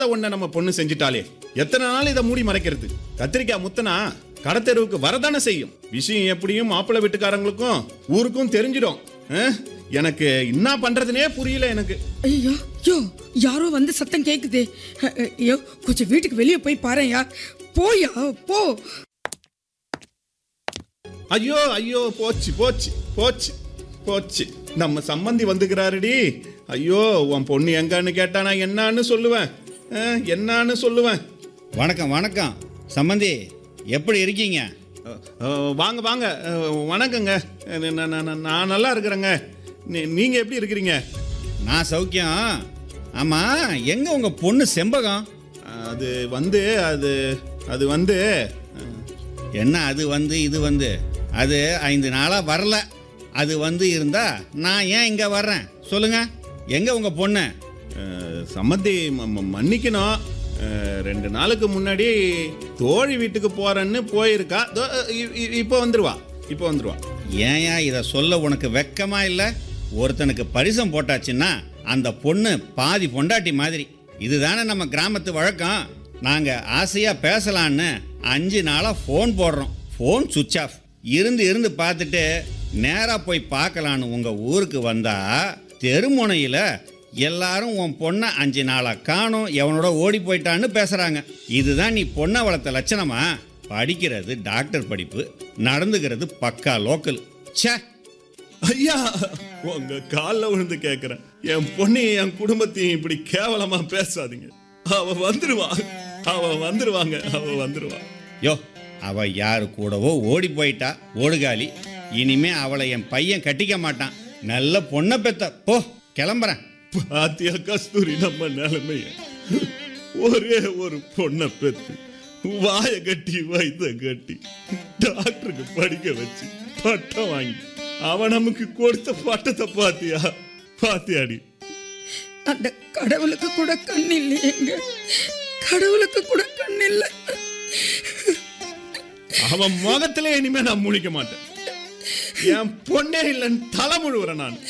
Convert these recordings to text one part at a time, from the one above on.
ஒன்ன நம்ம பொண்ணு செஞ்சிட்டாலே எத்தனை நாள் இதை மூடி மறைக்கிறது கத்திரிக்காய் முத்தனா கடத்தெருவுக்கு வரதானே செய்யும் விஷயம் எப்படியும் மாப்பிள்ளை வீட்டுக்காரங்களுக்கும் ஊருக்கும் தெரிஞ்சிடும் அஹ், எனக்கு என்ன பண்றதுனே புரியல எனக்கு ஐயோ யோ யாரோ வந்து சத்தம் கேக்குதே அ, அ, ஐயோ கொஞ்சம் வீட்டுக்கு வெளியே போய் பாருயா போயா போ ஐயோ ஐயோ போச்சு போச்சு போச்சு போச்சு நம்ம சம்மந்தி வந்துக்கிறாருடி ஐயோ உன் பொண்ணு எங்கன்னு கேட்டானா என்னன்னு சொல்லுவேன் அஹ், என்னன்னு சொல்லுவேன் வணக்கம் வணக்கம் சம்பந்தி எப்படி இருக்கீங்க அஹ், அஹ், வாங்க வாங்க அஹ், வணக்கங்க அஹ், நான் நான்- நான் நல்லா இருக்கிறேங்க நீ- நீங்க எப்படி இருக்கிறீங்க நான் சௌக்கியம் ஆமாம் எங்கே உங்கள் பொண்ணு செம்பகம் அது வந்து அது அது வந்து அஹ், என்ன அது வந்து இது வந்து அது ஐந்து நாளாக வரல அது வந்து இருந்தா நான் ஏன் இங்கே வர்றேன் சொல்லுங்க எங்கே உங்கள் பொண்ணு அஹ், சம்மந்தி ம- ம- மன்னிக்கணும் அஹ், ரெண்டு நாளுக்கு முன்னாடி தோழி வீட்டுக்கு போறேன்னு போயிருக்கா தோ, இ- இ- இப்போ வந்துருவா இப்போ வந்துருவா ஏன் இதை சொல்ல உனக்கு வெக்கமா இல்லை ஒருத்தனுக்கு பரிசம் போட்டாச்சுன்னா அந்த பொண்ணு பாதி பொண்டாட்டி மாதிரி இதுதானே நம்ம கிராமத்து வழக்கம் நாங்கள் ஆசையாக பேசலான்னு அஞ்சு நாளாக ஃபோன் போடுறோம் ஃபோன் சுவிட்ச் ஆஃப் இருந்து இருந்து பார்த்துட்டு நேராக போய் பார்க்கலான்னு உங்கள் ஊருக்கு வந்தா தெருமுனையில் எல்லாரும் உன் பொண்ணை அஞ்சு நாளாக காணும் எவனோட ஓடி போயிட்டான்னு பேசுகிறாங்க இதுதான் நீ பொண்ணை வளர்த்த லட்சணமா படிக்கிறது டாக்டர் படிப்பு நடந்துக்கிறது பக்கா லோக்கல் ச்சே ஐயா உங்க கால்ல விழுந்து கேக்குறேன் என் பொண்ணையும் என் குடும்பத்தையும் இப்படி கேவலமா பேசாதீங்க அவ வந்துருவா அவ வந்துருவாங்க அவ வந்துருவா யோ அவ யாரு கூடவோ ஓடி போயிட்டா ஓடுகாலி இனிமே அவளை என் பையன் கட்டிக்க மாட்டான் நல்ல பொண்ணை பெத்த போ கிளம்புறேன் பாத்தியா கஸ்தூரி நம்ம நிலைமைய ஒரே ஒரு பொண்ணை பெத்து வாய கட்டி வயித்த கட்டி டாக்டருக்கு படிக்க வச்சு பட்டம் வாங்கி அவன் நமக்கு கொடுத்த பட்டத்தை பாத்தியா பாத்தியாடி அந்த கடவுளுக்கு கூட கண் இல்லையேங்க கடவுளுக்கு கூட கண் இல்லை அவன் முகத்திலே இனிமே நான் முழிக்க மாட்டேன் என் பொண்ணே இல்லைன்னு தலை முழுவுறேன் நான்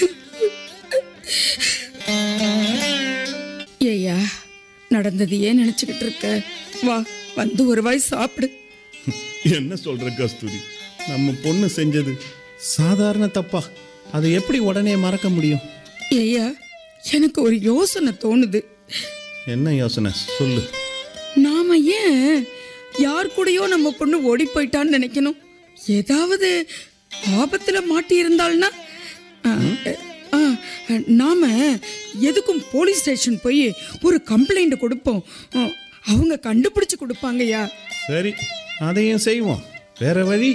ஏய்யா நடந்தது ஏன் நினைச்சுக்கிட்டு இருக்க வா வந்து ஒரு வாய் சாப்பிடு என்ன சொல்ற கஸ்தூரி நம்ம பொண்ணு செஞ்சது சாதாரண தப்பா அதை எப்படி உடனே மறக்க முடியும் ஏய்யா எனக்கு ஒரு யோசனை தோணுது என்ன யோசனை சொல்லு நாம ஏன் யார் கூடயோ நம்ம பொண்ணு ஓடி போயிட்டான்னு நினைக்கணும் ஏதாவது ஆபத்துல மாட்டி இருந்தாள்னா ஆ, ஆ, நாம எதுக்கும் போலீஸ் ஸ்டேஷன் போய் ஒரு கம்ப்ளைண்ட் கொடுப்போம் ஆ, அவங்க கண்டுபிடிச்சு கொடுப்பாங்கய்யா சரி அதையும் செய்வோம் வேற வழி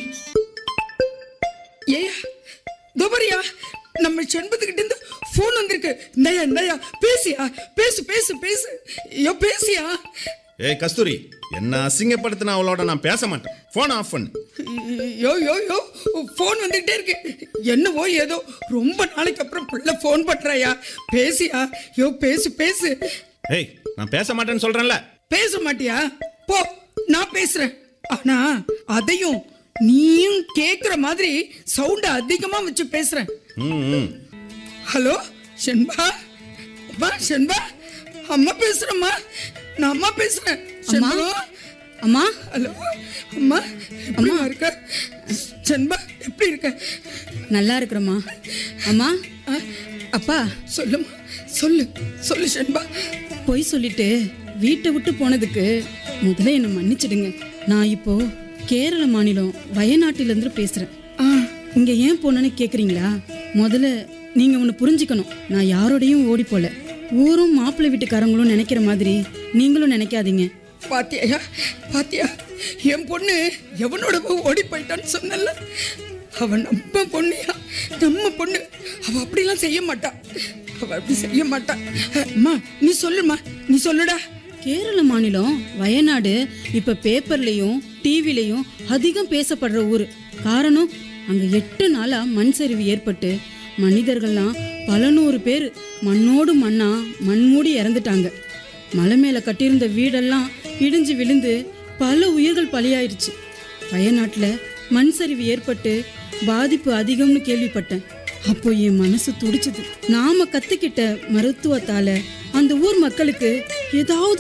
ஏயா துபரியா நம்ம செண்பத்துக்கிட்ட இருந்து ஃபோன் வந்திருக்கு இந்தாயா இந்தாயா பேசியா பேசு பேசு பேசு ஐயோ பேசியா ஏய் கஸ்தூரி என்ன அசிங்கப்படுத்தின அவளோட நான் பேச மாட்டேன் போன் ஆஃப் பண்ணு யோ யோ யோ ஃபோன் வந்துகிட்டே இருக்கு என்னவோ ஏதோ ரொம்ப நாளைக்கு அப்புறம் பிள்ளை ஃபோன் பண்றாயா பேசியா யோ பேசு பேசு ஏய் நான் பேச மாட்டேன்னு சொல்றேன்ல பேச மாட்டியா போ நான் பேசுறேன் ஆனா அதையும் நீயும் கேக்குற மாதிரி சவுண்ட் அதிகமா வச்சு பேசுறேன் ம், ம் ஹலோ ஷென்பா அம்மா ஷென்பா அம்மா பேசுறேம்மா நான் அம்மா பேசுறேன் ஷென்பா அம்மா ஹலோ அம்மா அம்மா இருக்க ஷென்பா எப்படி இருக்க நல்லா இருக்கிறம்மா அம்மா ஆ, அப்பா சொல்லும்மா சொல்லு சொல்லு ஷென்பா பொய் சொல்லிட்டு வீட்டை விட்டு போனதுக்கு முதல்ல என்னை மன்னிச்சிடுங்க நான் இப்போ கேரள மாநிலம் வயநாட்டிலிருந்து பேசுறேன் ஆ இங்க ஏன் போனேன்னு கேக்குறீங்களா முதல்ல நீங்க ஒன்று புரிஞ்சுக்கணும் நான் யாரோடையும் ஓடி போல ஊரும் மாப்பிள்ளை வீட்டுக்காரங்களும் நினைக்கிற மாதிரி நீங்களும் நினைக்காதீங்க பாத்தியா பாத்தியா என் பொண்ணு எவனோட போய் ஓடி போயிட்டான்னு சொன்னல அவன் நம்ம பொண்ணுயா நம்ம பொண்ணு அவ அப்படிலாம் செய்ய மாட்டா அவ அப்படி செய்ய மாட்டா அம்மா நீ சொல்லுமா நீ சொல்லுடா கேரள மாநிலம் வயநாடு இப்ப பேப்பர்லயும் டிவிலையும் அதிகம் பேசப்படுற ஊர் காரணம் அங்க எட்டு நாளா மண் சரிவு ஏற்பட்டு மனிதர்கள்லாம் பல நூறு பேர் மண்ணோடு மண்ணா மண்மூடி இறந்துட்டாங்க மலை மேல கட்டியிருந்த வீடெல்லாம் இடிஞ்சு விழுந்து பல உயிர்கள் பலியாயிருச்சு வயநாட்டுல மண் சரிவு ஏற்பட்டு பாதிப்பு அதிகம்னு கேள்விப்பட்டேன் அப்போ என் மனசு துடிச்சுது நாம கத்துக்கிட்ட மருத்துவத்தால அந்த ஊர் மக்களுக்கு ஏதாவது